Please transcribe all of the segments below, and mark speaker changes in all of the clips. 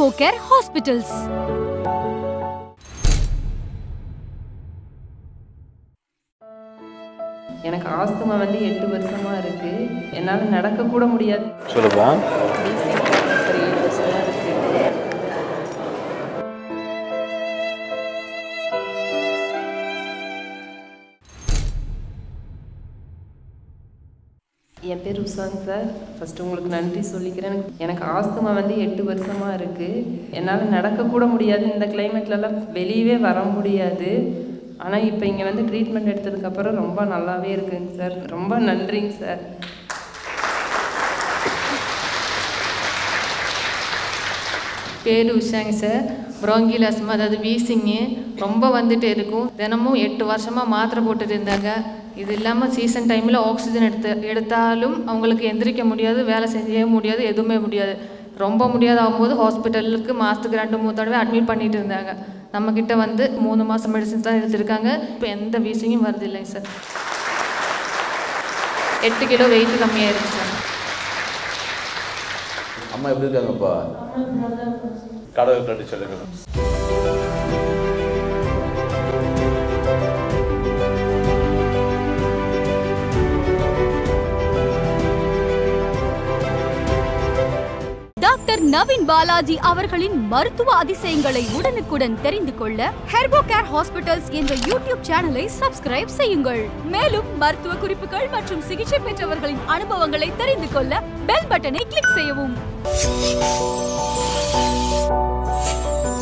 Speaker 1: Herbocare hospitals
Speaker 2: எனக்கு asthma வந்து எட்டு வருஷமாக இருக்குது என்னால் நடக்கக்கூட முடியாது
Speaker 3: சொல்லுப்பா
Speaker 2: சரி ஏழு வருஷமாக இருக்குது என் பேர் உஷாங் சார் ஃபஸ்ட்டு உங்களுக்கு நன்றி சொல்லிக்கிறேன் எனக்கு- எனக்கு ஆஸ்துமா வந்து எட்டு வருஷமாக இருக்குது என்னால் நடக்கக்கூட முடியாது இந்த கிளைமேட்லலாம் வெளியவே வர முடியாது ஆனால் இப்போ இங்கே வந்து ட்ரீட்மெண்ட் எடுத்ததுக்கப்புறம் ரொம்ப நல்லாவே இருக்குங்க சார் ரொம்ப நன்றிங்க சார்
Speaker 4: பேர் உஷாங்க சார் ப்ரோங்கில் அஸ்மா அதாவது வீசிங்கு ரொம்ப வந்துட்டு இருக்கும் தினமும் எட்டு வருஷமாக மாத்திரை போட்டுட்டு இருந்தாங்க இது இல்லாமல் சீசன் டைமில் ஆக்சிஜன் எடுத்து எடுத்தாலும் அவங்களுக்கு எந்திரிக்க முடியாது வேலை செய்ய முடியாது எதுவுமே முடியாது ரொம்ப முடியாத ஆகும்போது ஹாஸ்பிட்டலுக்கு மாதத்துக்கு ரெண்டு மூணு தடவை அட்மிட் பண்ணிட்டு இருந்தாங்க நம்மக்கிட்ட வந்து மூணு மாதம் மெடிசின்ஸ் தான் எடுத்திருக்காங்க இப்போ எந்த வீசிங்கும் வருது இல்லைங்க சார் எட்டு கிலோ வெயிட் கம்மியாயிருச்சு சார்
Speaker 3: அம்மா எப்படி இருக்காங்கப்பா கடவுள் கட்டி சொல்லுங்க
Speaker 1: டாக்டர் நவீன் பாலாஜி அவர்களின் மருத்துவ அதிசயங்களை உடனுக்குடன் தெரிந்து கொள்ள ஹெர்போகேர் ஹாஸ்பிட்டல்ஸ் என்ற யூடியூப் சேனலை சப்ஸ்கிரைப் செய்யுங்கள் மேலும் மருத்துவ குறிப்புகள் மற்றும் சிகிச்சை பெற்றவர்களின் அனுபவங்களை தெரிந்து கொள்ள பெல் பட்டனை கிளிக் செய்யவும்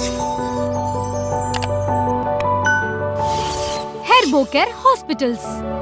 Speaker 1: ஹெர்போகேர் ஹாஸ்பிட்டல்ஸ்